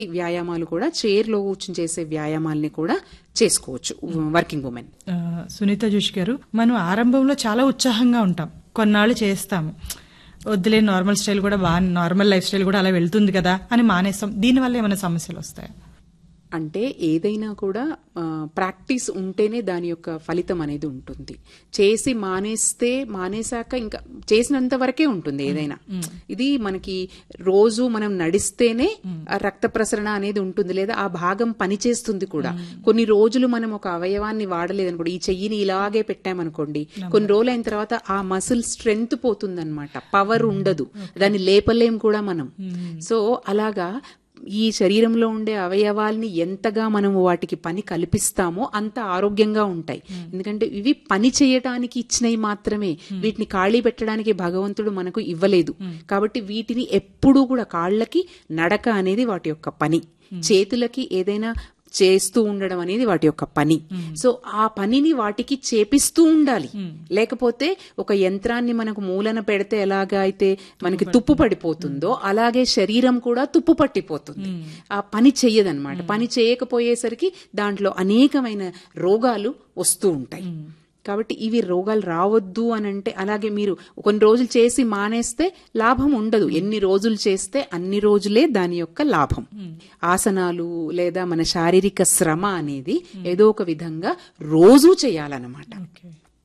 వ్యాయామాలు కూడా చైర్లో కూర్చుని చేసే వ్యాయామాల్ని కూడా చేసుకోవచ్చు వర్కింగ్ ఉమెన్ ఆ, సునీత జోషి గారు మనం ఆరంభంలో చాలా ఉత్సాహంగా ఉంటాం కొన్నాళ్ళు చేస్తాము వద్దులే నార్మల్ స్టైల్ కూడా బాగా నార్మల్ లైఫ్ స్టైల్ కూడా అలా వెళ్తుంది కదా అని మానేస్తాం దీనివల్ల ఏమైనా సమస్యలు వస్తాయా అంటే ఏదైనా కూడా ప్రాక్టీస్ ఉంటేనే దాని యొక్క ఫలితం అనేది ఉంటుంది చేసి మానేస్తే మానేశాక ఇంకా చేసినంత వరకే ఉంటుంది ఏదైనా ఇది మనకి రోజు మనం నడిస్తేనే ఆ రక్త ప్రసరణ అనేది ఉంటుంది లేదా ఆ భాగం పనిచేస్తుంది కూడా కొన్ని రోజులు మనం ఒక అవయవాన్ని వాడలేదనుకోండి ఈ చెయ్యిని ఇలాగే పెట్టామనుకోండి కొన్ని రోజులు అయిన తర్వాత ఆ మసిల్ స్ట్రెంగ్త్ పోతుందన్నమాట పవర్ ఉండదు దాన్ని లేపలేం కూడా మనం సో అలాగా ఈ శరీరంలో ఉండే అవయవాల్ని ఎంతగా మనము వాటికి పని కల్పిస్తామో అంత ఆరోగ్యంగా ఉంటాయి ఎందుకంటే ఇవి పని చేయటానికి ఇచ్చినవి మాత్రమే వీటిని ఖాళీ పెట్టడానికి భగవంతుడు మనకు ఇవ్వలేదు కాబట్టి వీటిని ఎప్పుడూ కూడా కాళ్ళకి నడక అనేది వాటి యొక్క పని చేతులకి ఏదైనా చేస్తూ ఉండడం అనేది వాటి యొక్క పని సో ఆ పనిని వాటికి చేపిస్తూ ఉండాలి లేకపోతే ఒక యంత్రాన్ని మనకు మూలన పెడితే ఎలాగా అయితే మనకి తుప్పు పడిపోతుందో అలాగే శరీరం కూడా తుప్పు పట్టిపోతుంది ఆ పని చెయ్యదన్నమాట పని చేయకపోయేసరికి దాంట్లో అనేకమైన రోగాలు వస్తూ ఉంటాయి కాబట్టి ఇవి రోగాలు రావద్దు అని అంటే అలాగే మీరు కొన్ని రోజులు చేసి మానేస్తే లాభం ఉండదు ఎన్ని రోజులు చేస్తే అన్ని రోజులే దాని యొక్క లాభం ఆసనాలు లేదా మన శారీరక శ్రమ అనేది ఏదో ఒక విధంగా రోజూ చేయాలన్నమాట ఓకే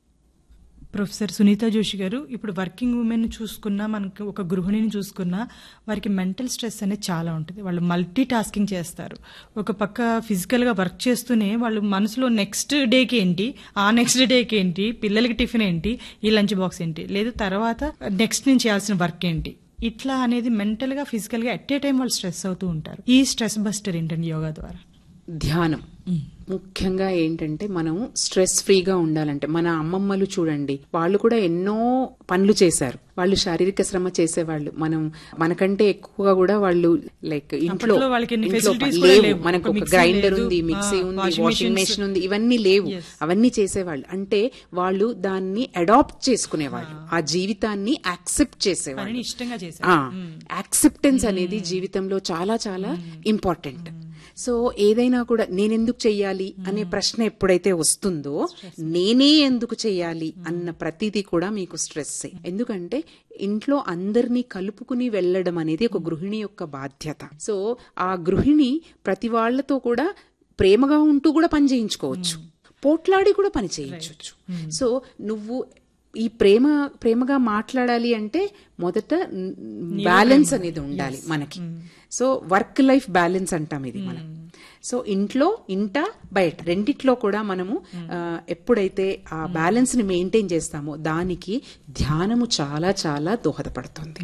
ప్రొఫెసర్ సునీత జోషి గారు ఇప్పుడు వర్కింగ్ ఉమెన్ చూసుకున్నా మనకి ఒక గృహిణిని చూసుకున్నా వారికి మెంటల్ స్ట్రెస్ అనేది చాలా ఉంటుంది వాళ్ళు మల్టీ టాస్కింగ్ చేస్తారు ఒక పక్క ఫిజికల్ గా వర్క్ చేస్తూనే వాళ్ళు మనసులో నెక్స్ట్ డేకి ఏంటి ఆ నెక్స్ట్ డేకి ఏంటి పిల్లలకి టిఫిన్ ఏంటి ఈ లంచ్ బాక్స్ ఏంటి లేదు తర్వాత నెక్స్ట్ నేను చేయాల్సిన వర్క్ ఏంటి ఇట్లా అనేది మెంటల్ గా ఫిజికల్ గా ఎట్ ఏ టైం వాళ్ళు స్ట్రెస్ అవుతూ ఉంటారు ఈ స్ట్రెస్ బస్టర్ ఏంటండి యోగా ద్వారా ధ్యానం ముఖ్యంగా ఏంటంటే మనం స్ట్రెస్ ఫ్రీగా ఉండాలంటే మన అమ్మమ్మలు చూడండి వాళ్ళు కూడా ఎన్నో పనులు చేశారు వాళ్ళు శారీరక శ్రమ చేసేవాళ్ళు మనం మనకంటే ఎక్కువగా కూడా వాళ్ళు లైక్ ఇంట్లో అప్పట్లో వాళ్ళకి ఎన్ని ఇంట్లో facilities ప- కూడా లేవు లేవు. మనకు ఒక ఒక mixer గ్రైండర్ లేదు, ఉంది ఆ, మిక్సీ ఉంది washing వాషింగ్ machines. మెషిన్ ఉంది ఇవన్నీ లేవు అవన్నీ చేసేవాళ్ళు అంటే వాళ్ళు దాన్ని అడాప్ట్ చేసుకునేవాళ్ళు ఆ జీవితాన్ని యాక్సెప్ట్ చేసేవాళ్ళు పనిని ఇష్టంగా చేశారు యాక్సెప్టెన్స్ అనేది జీవితంలో చాలా చాలా ఇంపార్టెంట్ సో ఏదైనా కూడా నేనెందుకు చెయ్యాలి అనే ప్రశ్న ఎప్పుడైతే వస్తుందో నేనే ఎందుకు చెయ్యాలి అన్న ప్రతిదీ కూడా మీకు స్ట్రెస్ ఎందుకంటే ఇంట్లో అందరినీ కలుపుకుని వెళ్ళడం అనేది ఒక గృహిణి యొక్క బాధ్యత సో ఆ గృహిణి ప్రతి వాళ్లతో కూడా ప్రేమగా ఉంటూ కూడా పని చేయించుకోవచ్చు పోట్లాడి కూడా పని చేయించవచ్చు సో నువ్వు ఈ ప్రేమ ప్రేమగా మాట్లాడాలి అంటే మొదట బ్యాలెన్స్ అనేది ఉండాలి మనకి సో వర్క్ లైఫ్ బ్యాలెన్స్ అంటాం ఇది మనం సో ఇంట్లో ఇంట బయట రెండిట్లో కూడా మనము ఆ, ఎప్పుడైతే ఆ బ్యాలెన్స్ ని మెయింటైన్ చేస్తామో దానికి ధ్యానము చాలా చాలా దోహదపడుతుంది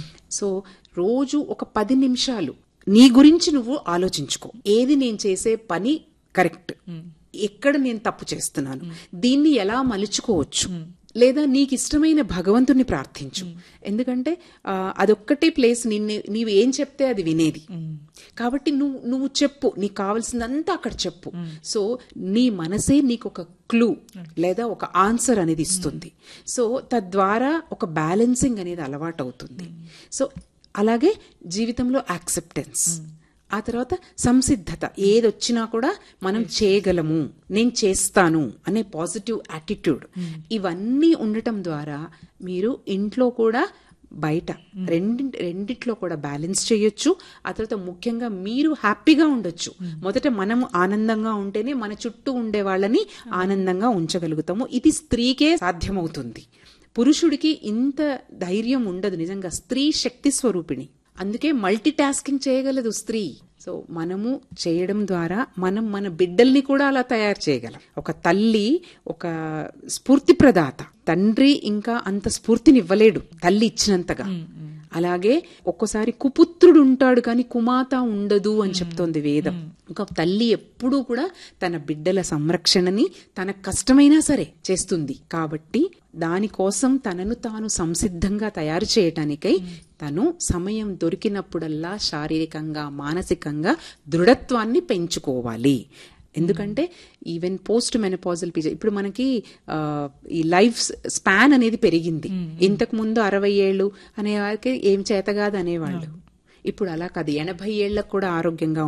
సో రోజు ఒక పది నిమిషాలు నీ గురించి నువ్వు ఆలోచించుకో ఏది నేను చేసే పని కరెక్ట్ ఎక్కడ నేను తప్పు చేస్తున్నాను దీన్ని ఎలా మలుచుకోవచ్చు లేదా నీకు ఇష్టమైన భగవంతుని ప్రార్థించు ఎందుకంటే ఆ, అదొక్కటే ప్లేస్ నిన్ను నీవు ఏం చెప్తే అది వినేది కాబట్టి నువ్వు నువ్వు చెప్పు నీకు కావాల్సిందంతా అక్కడ చెప్పు సో నీ మనసే నీకు ఒక క్లూ లేదా ఒక ఆన్సర్ అనేది ఇస్తుంది సో తద్వారా ఒక బ్యాలెన్సింగ్ అనేది అలవాటు అవుతుంది సో అలాగే జీవితంలో యాక్సెప్టెన్స్ ఆ తర్వాత సంసిద్ధత ఏదొచ్చినా కూడా మనం చేయగలము నేను చేస్తాను అనే పాజిటివ్ యాటిట్యూడ్ ఇవన్నీ ఉండటం ద్వారా మీరు ఇంట్లో కూడా బయట రెండి రెండిట్లో కూడా బ్యాలెన్స్ చేయొచ్చు ఆ తర్వాత ముఖ్యంగా మీరు హ్యాపీగా ఉండొచ్చు మొదట మనము ఆనందంగా ఉంటేనే మన చుట్టూ ఉండే వాళ్ళని ఆనందంగా ఉంచగలుగుతాము ఇది స్త్రీకే సాధ్యమవుతుంది పురుషుడికి ఇంత ధైర్యం ఉండదు నిజంగా స్త్రీ శక్తి స్వరూపిణి అందుకే మల్టీ టాస్కింగ్ చేయగలదు స్త్రీ సో మనము చేయడం ద్వారా మనం మన బిడ్డల్ని కూడా అలా తయారు చేయగలం ఒక తల్లి ఒక స్ఫూర్తి ప్రదాత తండ్రి ఇంకా అంత స్ఫూర్తిని ఇవ్వలేడు తల్లి ఇచ్చినంతగా అలాగే ఒక్కోసారి కుపుత్రుడు ఉంటాడు కానీ కుమాత ఉండదు అని చెప్తోంది వేదం ఒక తల్లి ఎప్పుడూ కూడా తన బిడ్డల సంరక్షణని తన కష్టమైనా సరే చేస్తుంది కాబట్టి దానికోసం తనను తాను సంసిద్ధంగా తయారు చేయటానికై తను సమయం దొరికినప్పుడల్లా శారీరకంగా మానసికంగా దృఢత్వాన్ని పెంచుకోవాలి ఎందుకంటే ఈవెన్ పోస్ట్ మెనపాజల్ పీజ ఇప్పుడు మనకి ఆ, ఈ లైఫ్ స్పాన్ అనేది పెరిగింది ఇంతకు ముందు అరవై ఏళ్ళు అనే వారికి ఏం చేత కాదు అనేవాళ్ళు ఇప్పుడు అలా కాదు ఎనభై ఏళ్లకు కూడా ఆరోగ్యంగా